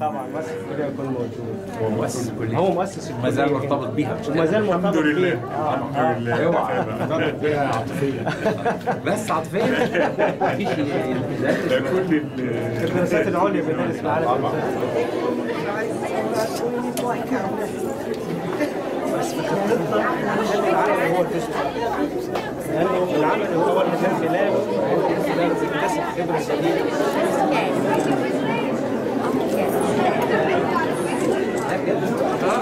طبعا مؤسس الكليه يكون موجود هو مؤسس الكليه هو مؤسس الكليه ما زال مرتبط بيها مش وما زال مرتبط الحمد لله بيه. آه، الحمد آه. لله اوعى مرتبط بيها عاطفيا بس عاطفيا مفيش ده كل ال- الدراسات العليا بندرس في عالم طبعا بس في خطتنا نخلي العمل هو التسويق لانه العمل هو اللي من خلاله لازم تكتسب خبره جديده لا بجد